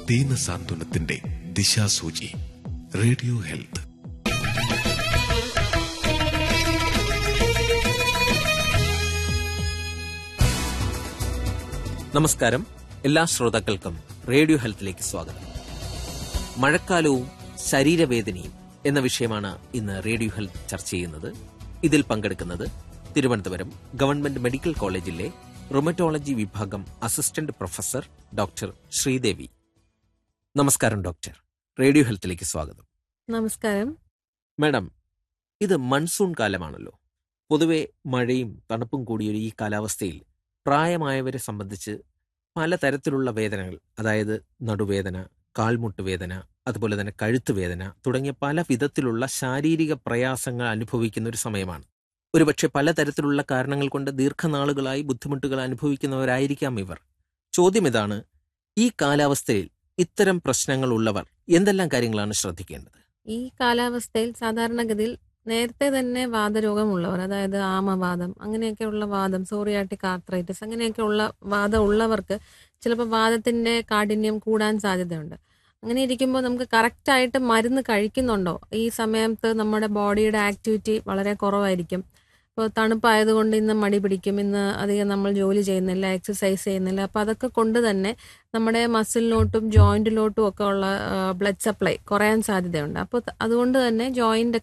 ദീനസാന്ത്വനത്തിന്റെ ദിശാസൂചി radio health നമസ്കാരം എല്ലാ ശ്രോതാക്കൾക്കും റേഡിയോ ഹെൽത്തിലേക്ക് സ്വാഗതം മഴക്കാലവും ശരീരവേദനയും എന്ന വിഷയമാണ് ഇന്ന് റേഡിയോ ഹെൽത്ത് ചർച്ച ചെയ്യുന്നത് ഇതിൽ പങ്കെടുക്കുന്നത് തിരുവനന്തപുരം ഗവൺമെന്റ് മെഡിക്കൽ കോളേജിലെ റൊമറ്റോളജി വിഭാഗം അസിസ്റ്റന്റ് പ്രൊഫസർ ഡോക്ടർ ശ്രീദേവി നമസ്കാരം ഡോക്ടർ റേഡിയോ ഹെൽത്തിലേക്ക് സ്വാഗതം നമസ്കാരം മാഡം ഇത് മൺസൂൺ കാലമാണല്ലോ പൊതുവെ മഴയും തണുപ്പും കൂടിയൊരു ഈ കാലാവസ്ഥയിൽ പ്രായമായവരെ സംബന്ധിച്ച് പലതരത്തിലുള്ള വേദനകൾ അതായത് നടുവേദന കാൽമുട്ട് വേദന അതുപോലെ തന്നെ കഴുത്ത് വേദന തുടങ്ങിയ പല വിധത്തിലുള്ള ശാരീരിക പ്രയാസങ്ങൾ അനുഭവിക്കുന്ന ഒരു സമയമാണ് ഒരുപക്ഷെ പലതരത്തിലുള്ള കാരണങ്ങൾ കൊണ്ട് ദീർഘനാളുകളായി ബുദ്ധിമുട്ടുകൾ അനുഭവിക്കുന്നവരായിരിക്കാം ഇവർ ചോദ്യം ഇതാണ് ഈ കാലാവസ്ഥയിൽ ഇത്തരം പ്രശ്നങ്ങൾ ഉള്ളവർ എന്തെല്ലാം കാര്യങ്ങളാണ് ശ്രദ്ധിക്കേണ്ടത് ഈ കാലാവസ്ഥയിൽ സാധാരണഗതിയിൽ നേരത്തെ തന്നെ വാദരോഗമുള്ളവർ അതായത് ആമവാദം അങ്ങനെയൊക്കെയുള്ള വാദം സോറിയാട്ടിക് ആർത്രൈറ്റിസ് അങ്ങനെയൊക്കെയുള്ള വാദം ഉള്ളവർക്ക് ചിലപ്പോൾ വാദത്തിന്റെ കാഠിന്യം കൂടാൻ സാധ്യതയുണ്ട് അങ്ങനെ ഇരിക്കുമ്പോൾ നമുക്ക് കറക്റ്റായിട്ട് മരുന്ന് കഴിക്കുന്നുണ്ടോ ഈ സമയത്ത് നമ്മുടെ ബോഡിയുടെ ആക്ടിവിറ്റി വളരെ കുറവായിരിക്കും ഇപ്പോൾ തണുപ്പായതുകൊണ്ട് ഇന്ന് മടി പിടിക്കും ഇന്ന് അധികം നമ്മൾ ജോലി ചെയ്യുന്നില്ല എക്സസൈസ് ചെയ്യുന്നില്ല അപ്പോൾ അതൊക്കെ കൊണ്ട് തന്നെ നമ്മുടെ മസിലിലോട്ടും ജോയിന്റിലോട്ടും ഒക്കെ ഉള്ള ബ്ലഡ് സപ്ലൈ കുറയാൻ സാധ്യതയുണ്ട് അപ്പോൾ അതുകൊണ്ട് തന്നെ ജോയിന്റ്